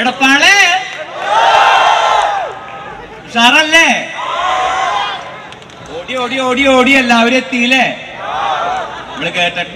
എടപ്പാളെ ഉഷാറല്ലേ ഓടി ഓടി ഓടി ഓടി എല്ലാവരും എത്തിയില്ലേ നമ്മള് കേട്ടിട്ടുണ്ട്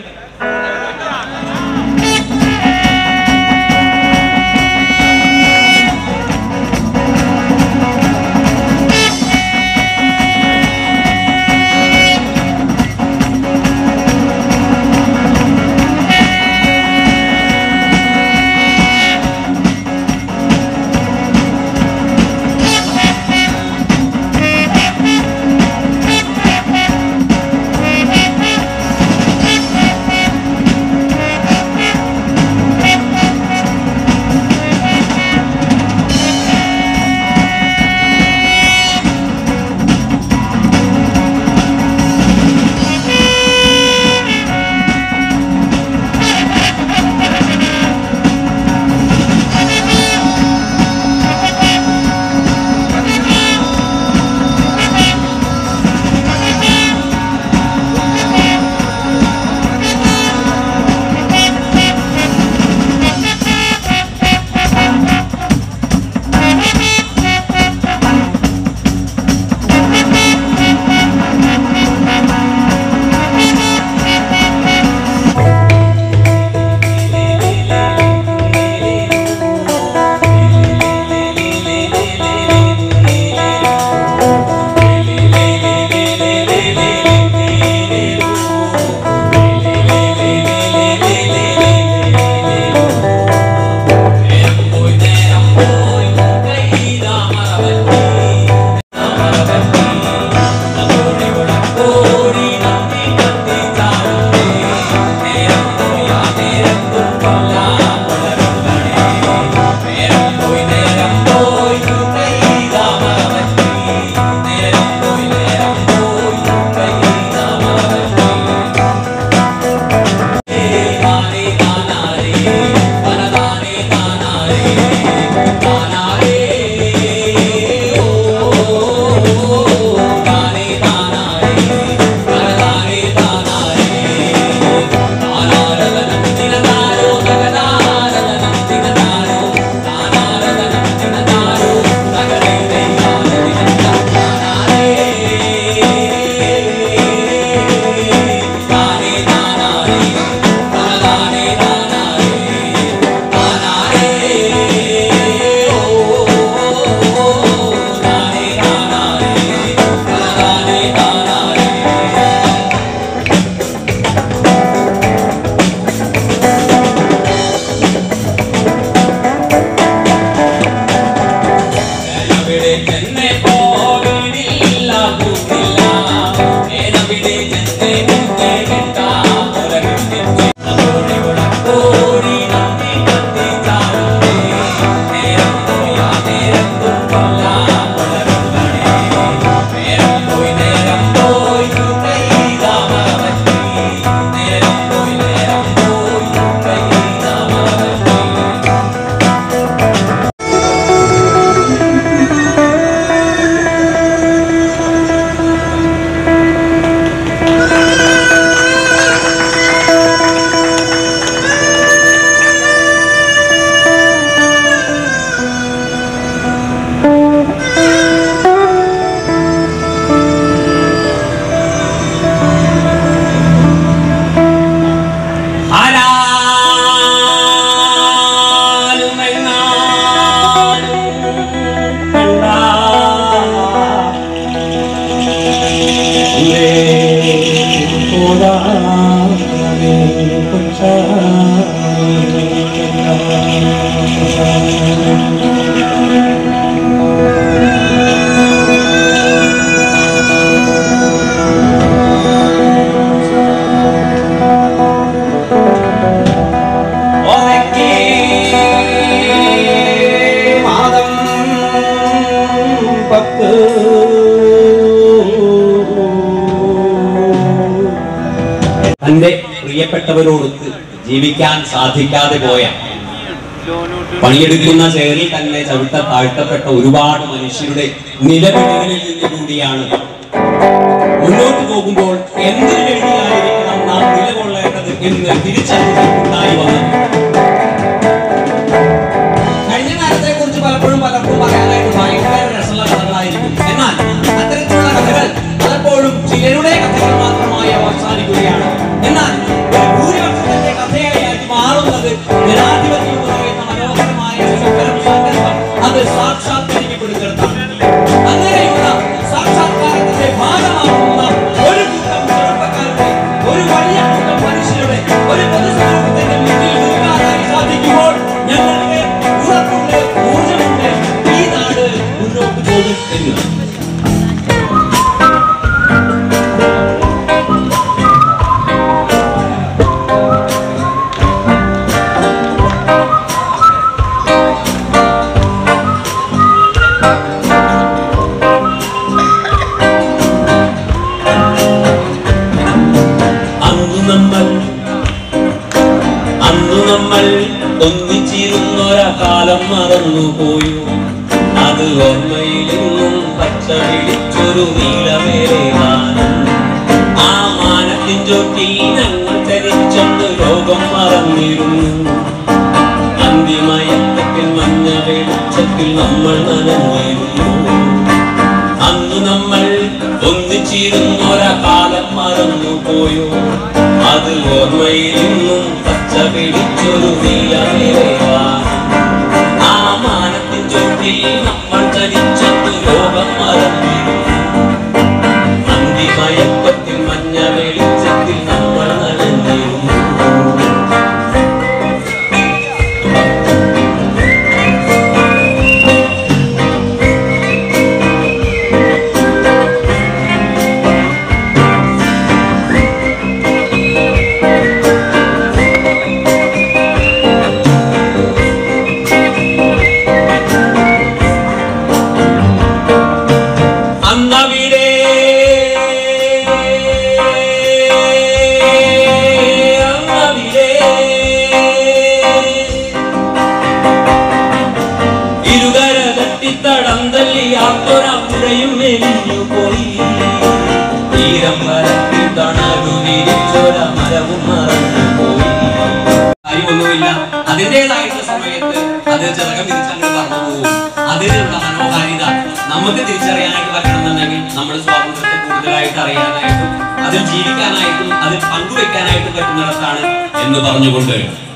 തന്റെ പ്രിയപ്പെട്ടവരോടൊത്ത് ജീവിക്കാൻ സാധിക്കാതെ പോയ പണിയെടുക്കുന്ന ചേറിൽ തന്നെ ചവിട്ട താഴ്ത്തപ്പെട്ട ഒരുപാട് മനുഷ്യരുടെ നിലവിളികളിൽ നിന്ന് കൂടിയാണ് മുന്നോട്ട് പോകുമ്പോൾ എന്തിനു വേണ്ടിയായിരിക്കണം നാം നിലകൊള്ളേണ്ടത് എന്ന് തിരിച്ചറിവുണ്ടായി വന്നത് കഴിഞ്ഞ കാലത്ത് ചിരിച്ചൊരാ കാലം മറന്നുപോയോ അത് ഓർമ്മയിൽ നിന്നും പച്ച വിളിച്ചൊരു നീലമേലെ ഗാനം ആ മാനത്തിൻ ചോട്ടിൽ ഞങ്ങൾ ധരിച്ചൊന്ന് ലോകം മറന്നിരുന്നു അന്തിമയക്കത്തിൽ മഞ്ഞ വെളിച്ചത്തിൽ നമ്മൾ നനഞ്ഞിരുന്നു അന്ന് നമ്മൾ ഒന്നിച്ചിരുന്നൊരാ കാലം മറന്നുപോയോ അത് ഓർമ്മയിൽ നിന്നും പച്ച പിടിച്ചൊരു നീലമേലയാണ് ആ മാനത്തിൻ ചോട്ടിൽ നമ്മൾ ധരിച്ചത് ലോകം മറന്നിരുന്നു അന്തിമയക്കത്തിൽ മഞ്ഞ വെളിച്ചത്തിൽ നമ്മൾ നനഞ്ഞിരുന്നു അന്നവിടെ അന്നവിടെ ഇരുകര തട്ടിത്തടം തല്ലി ആത്തൊരാപ്പുഴയും മെലിഞ്ഞു പോയി തീരം വരത്തിൽ തണലു വിരിച്ചൊര മരവും മറന്നു പോയി കാര്യമൊന്നുമില്ല അതിൻ്റെതായിട്ടുള്ള സമയത്ത് അത് ചിറകം തിരിച്ചങ്ങ് പറഞ്ഞു പോകും അതിനുള്ള മനോഹാരിത നമുക്ക് തിരിച്ചറിയാനായിട്ട് പറ്റണമെന്നുണ്ടെങ്കിൽ നമ്മൾ സ്വാതന്ത്ര്യത്തെ കൂടുതലായിട്ട് അറിയാനായിട്ടും അതിൽ ജീവിക്കാനായിട്ടും അതിൽ പങ്കുവെക്കാനായിട്ടും പറ്റുന്നിടത്താണ് എന്ന് പറഞ്ഞുകൊണ്ട്